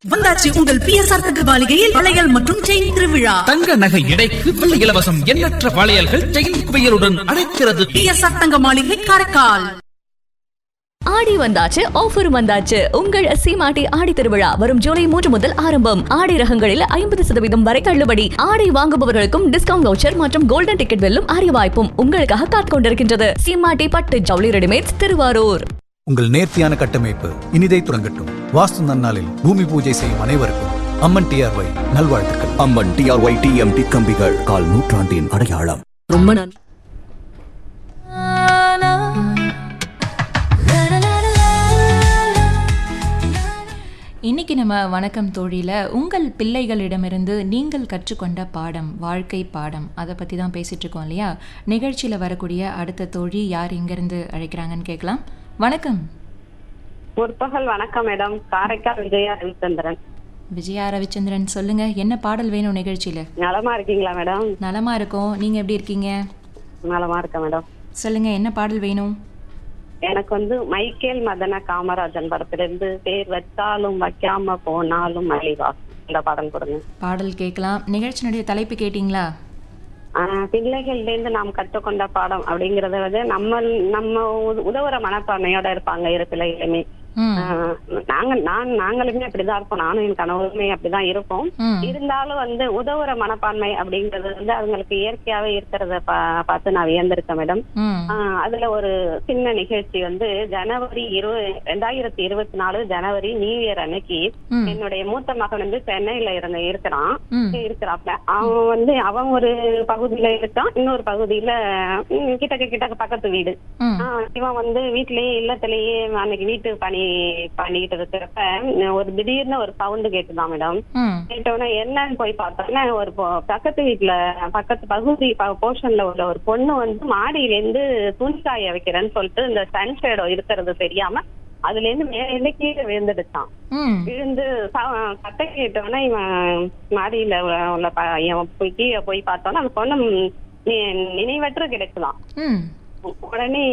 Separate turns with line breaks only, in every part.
வந்தாச்சு உங்கள் பிஎஸ்ஆர் தங்க மாளிகையில் வளையல் மற்றும் செயின் திருவிழா
தங்க நகை எடைக்கு வெள்ளி இலவசம் எண்ணற்ற வளையல்கள் செயின் குவியலுடன் அழைக்கிறது
பிஎஸ்ஆர் தங்க மாளிகை காரைக்கால்
ஆடி வந்தாச்சு ஆஃபர் வந்தாச்சு உங்கள் சீமாட்டி ஆடி திருவிழா வரும் ஜூலை மூன்று முதல் ஆரம்பம் ஆடை ரகங்களில் ஐம்பது சதவீதம் வரை தள்ளுபடி ஆடை வாங்குபவர்களுக்கும் டிஸ்கவுண்ட் வவுச்சர் மற்றும் கோல்டன் டிக்கெட் வெல்லும் அரிய வாய்ப்பும் உங்களுக்காக காத்துக் கொண்டிருக்கின்றது சீமாட்டி பட்டு ஜவுளி ரெடிமேட்ஸ் திருவாரூர்
உங்கள் நேர்த்தியான கட்டமைப்பு இனிதை துறங்கட்டும் வாஸ்து நன்னாளில் பூமி பூஜை செய்யும் அனைவருக்கும் அம்மன் டிஆர்ஒய் நல்வாழ்த்துக்கள்
அம்மன் டிஆர்ஒய் டிஎம்டி கம்பிகள் கால் நூற்றாண்டின் அடையாளம்
ரொம்ப நன்றி
இன்னைக்கு நம்ம வணக்கம் தோழியில் உங்கள் பிள்ளைகளிடமிருந்து நீங்கள் கற்றுக்கொண்ட பாடம் வாழ்க்கை பாடம் அதை பற்றி தான் பேசிகிட்டு இருக்கோம் இல்லையா நிகழ்ச்சியில் வரக்கூடிய அடுத்த தோழி யார் இங்கேருந்து அழைக்கிறாங்கன்னு கேட்கலாம் வணக்கம்
முற்பகல் வணக்கம் மேடம் காரைக்கால் விஜயா ரவிச்சந்திரன்
விஜயா ரவிச்சந்திரன் சொல்லுங்க என்ன பாடல் வேணும் நிகழ்ச்சியில்
நலமா இருக்கீங்களா மேடம்
நலமா இருக்கோம் நீங்கள் எப்படி இருக்கீங்க
நலமா இருக்கேன் மேடம்
சொல்லுங்க என்ன பாடல் வேணும்
எனக்கு வந்து மைக்கேல் மதன காமராஜன் படத்திலிருந்து பேர் வச்சாலும் வைக்காம போனாலும் மலிவாஸ் இந்த பாடல் கொடுங்க
பாடல் கேட்கலாம் நிகழ்ச்சியினுடைய தலைப்பு கேட்டிங்களா
ஆஹ் பிள்ளைகள்ல இருந்து நாம் கற்றுக்கொண்ட பாடம் அப்படிங்கறத வந்து நம்ம நம்ம உத- உதவுற மனப்பான்மையோட இருப்பாங்க இரு பிள்ளைகளுமே
ம்
ஆஹ் நாங்க நான் நாங்களுமே அப்படிதான் இருப்போம் நானும் என் கணவருமே அப்படிதான் இருப்போம்
ம்
இருந்தாலும் வந்து உதவுற மனப்பான்மை அப்படிங்கிறது வந்து அவங்களுக்கு இயற்கையாவே இருக்கிறத பா பார்த்து நான் வியந்திருக்கேன் மேடம்
ம்
ஆஹ் அதுல ஒரு சின்ன நிகழ்ச்சி வந்து ஜனவரி இரு ரெண்டாயிரத்தி இருபத்தி நாலு ஜனவரி நியூ இயர் அன்னைக்கு
ம்.
என்னுடைய மூத்த மகன் வந்து சென்னையில இருந்த இருக்கிறான்
ம்
இருக்கிறாப்ல அவன் வந்து அவன் ஒரு பகுதியில இருக்கான் இன்னொரு பகுதியில ம், கிட்டக்க கிட்டக்க பக்கத்து வீடு
ம்
ஆஹ் இவன் வந்து வீட்லயே இல்லத்திலேயே அன்னைக்கு வீட்டு பணி பண்ணிட்டு இருக்கிறப்ப ஒரு திடீர்னு ஒரு சவுண்டு கேட்டுதான் மேடம்
ம்
கேட்டோன்னே என்னன்னு போய் பார்த்தோன்னா ஒரு பொ- பக்கத்து வீட்டுல பக்கத்து பகுதி போர்ஷன்ல உள்ள ஒரு பொண்ணு வந்து மாடியில இருந்து துணி காய வைக்கிறேன்னு சொல்லிட்டு இந்த சன்ஷேடோ இருக்கிறது தெரியாம அதுல இருந்து மேல கீழே விழுந்துடுச்சான்
ம்
விழுந்து ச- சத்தம் கேட்டோன்னே இவன் மாடியில உள்ள- உள்ள பையன் போய் கீழே போய் பார்த்தோன்னா அந்த பொண்ணு நி- நினைவற்று கிடக்குதான்
ம்
உடனே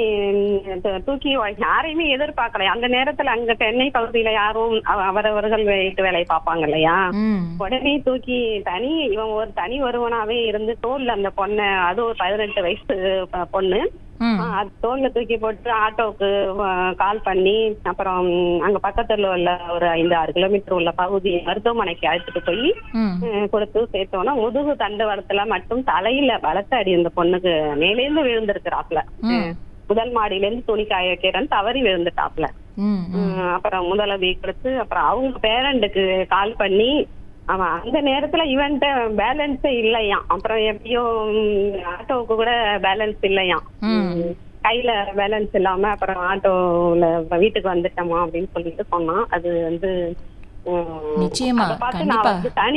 த- தூக்கி வா- யாரையுமே எதிர்பார்க்கல அந்த நேரத்துல அங்க சென்னை பகுதியில யாரும் அவ- அவரவர்கள் வீட்டு வேலையை பார்ப்பாங்க இல்லையா
ம்
உடனே தூக்கி தனி இவன் ஒரு தனி ஒருவனாவே இருந்து தோல்ல அந்த பொண்ணை அது ஒரு பதினெட்டு வயசு ப- பொண்ணு
ம்
ஆ, அது தோல்ல தூக்கி போட்டு ஆட்டோவுக்கு கால் பண்ணி அப்புறம் அங்க பக்கத்துல உள்ள ஒரு ஐந்து ஆறு கிலோமீட்டர் உள்ள பகுதி மருத்துவமனைக்கு அழைச்சிட்டு போய்
ம்
அஹ், கொடுத்து சேர்த்தோம்னா முதுகு தண்டுவடத்துல மட்டும் தலையில பலத்த அடி அந்த பொண்ணுக்கு மேலேந்து விழுந்திருக்கிறாப்ல
ம்
முதல் மாடியில இருந்து துணி காய வைக்கிறேன்னு தவறி விழுந்துட்டாப்ல
ம் ம்
உம் அப்புறம் முதலுதவி கொடுத்து அப்புறம் அவங்க பேரண்ட்டுக்கு கால் பண்ணி அவன் அந்த நேரத்துல இவன்ட்ட பேலன்ஸே இல்லையாம் அப்புறம் எப்படியோ உம், ஆட்டோவுக்கு கூட பேலன்ஸ் இல்லையாம்
ம்.
உம், கையில பேலன்ஸ் இல்லாம அப்புறம் ஆட்டோல வீட்டுக்கு வந்துட்டோமா அப்படின்னு சொல்லிட்டு சொன்னான் அது வந்து உம்,
நிச்சயமா,
அதை பார்த்து
கண்டிப்பா.
நான் வந்து தனி